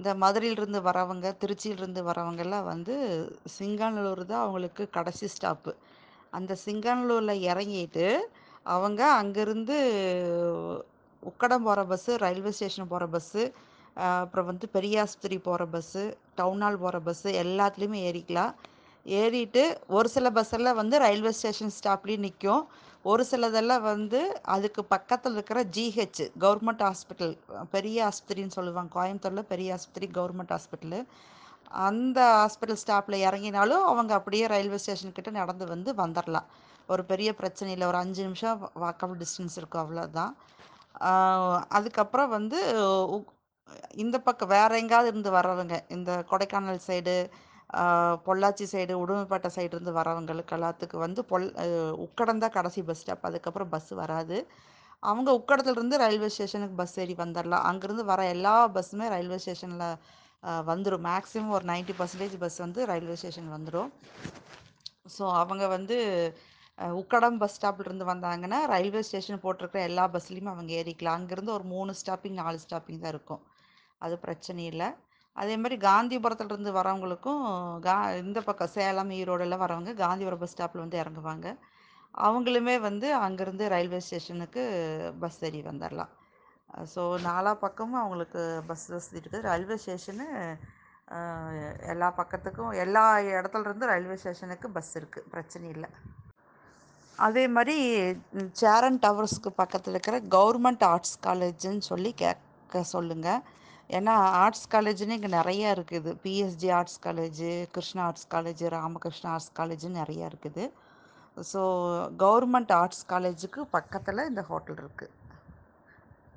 இந்த மதுரையிலிருந்து வரவங்க திருச்சியிலிருந்து வரவங்கெல்லாம் வந்து சிங்காநல்லூர் தான் அவங்களுக்கு கடைசி ஸ்டாப்பு அந்த சிங்காநல்லூரில் இறங்கிட்டு அவங்க அங்கேருந்து உக்கடம் போகிற பஸ்ஸு ரயில்வே ஸ்டேஷன் போகிற பஸ்ஸு அப்புறம் வந்து பெரியாஸ்பத்திரி போகிற பஸ்ஸு டவுன் ஹால் போகிற பஸ்ஸு எல்லாத்துலேயுமே ஏறிக்கலாம் ஏறிட்டு ஒரு சில பஸ்ஸெல்லாம் வந்து ரயில்வே ஸ்டேஷன் ஸ்டாப்லேயும் நிற்கும் ஒரு சிலதெல்லாம் வந்து அதுக்கு பக்கத்தில் இருக்கிற ஜிஹெச் கவர்மெண்ட் ஹாஸ்பிட்டல் பெரிய ஆஸ்பத்திரின்னு சொல்லுவாங்க கோயம்புத்தூரில் பெரிய ஆஸ்பத்திரி கவர்மெண்ட் ஹாஸ்பிட்டலு அந்த ஹாஸ்பிட்டல் ஸ்டாப்பில் இறங்கினாலும் அவங்க அப்படியே ரயில்வே ஸ்டேஷன் கிட்ட நடந்து வந்து வந்துடலாம் ஒரு பெரிய பிரச்சனை இல்லை ஒரு அஞ்சு நிமிஷம் வாக்கபிள் டிஸ்டன்ஸ் இருக்கும் அவ்வளோதான் அதுக்கப்புறம் வந்து உக்- இந்த பக்கம் வேற எங்காவது இருந்து வர்றவங்க இந்த Kodaikanal side Pollachi side Udumalpettai side இருந்து வரவங்களுக்கு எல்லாத்துக்கு வந்து பொல் அஹ் உக்கடம் தான் கடைசி பஸ் ஸ்டாப் அதுக்கப்புறம் பஸ் வராது அவங்க உக்கடத்துல இருந்து ரயில்வே ஸ்டேஷனுக்கு பஸ் ஏறி வந்துடலாம் அங்கேருந்து வர எல்லா பஸ்ஸுமே ரயில்வே ஸ்டேஷனில் வந்துடும் மேக்ஸிமம் ஒரு 90% பர்சன்டேஜ் பஸ் வந்து ரயில்வே ஸ்டேஷன் வந்துடும் ஸோ அவங்க வந்து அஹ், உக்கடம் பஸ் ஸ்டாப்ல இருந்து வந்தாங்கன்னா ரயில்வே ஸ்டேஷன் போட்டிருக்கிற எல்லா பஸ்லேயுமே அவங்க ஏறிக்கலாம் அங்கேருந்து ஒரு மூணு ஸ்டாப்பிங் நாலு ஸ்டாப்பிங் தான் இருக்கும் அது பிரச்சனை இல்லை அதே மாதிரி காந்திபுரத்துல இருந்து வரவங்களுக்கும் கா இந்த பக்கம் சேலம் ஈரோடெல்லாம் வரவங்க காந்திபுரம் பஸ் ஸ்டாப்பில் வந்து இறங்குவாங்க அவங்களுமே வந்து அங்கேருந்து ரயில்வே ஸ்டேஷனுக்கு பஸ் ஏறி வந்துடலாம் ஸோ நாலா பக்கமும் அவங்களுக்கு பஸ் வசதி இருக்குது ரயில்வே ஸ்டேஷனு எல்லா பக்கத்துக்கும் எல்லா இடத்துல இருந்து ரயில்வே ஸ்டேஷனுக்கு பஸ் இருக்குது பிரச்சனை இல்லை அதே மாதிரி ம், சேரன் டவர்ஸ்க்கு பக்கத்தில் இருக்கிற கவர்மெண்ட் ஆர்ட்ஸ் காலேஜுன்னு சொல்லி கேட்க சொல்லுங்கள் ஏன்னா ஆர்ட்ஸ் காலேஜ்னு இங்கே நிறையா இருக்குது PSG arts college Krishna arts college Ramakrishna arts காலேஜுன்னு நிறையா இருக்குது ஸோ கவர்மெண்ட் ஆர்ட்ஸ் காலேஜுக்கு பக்கத்தில் இந்த ஹோட்டல் இருக்குது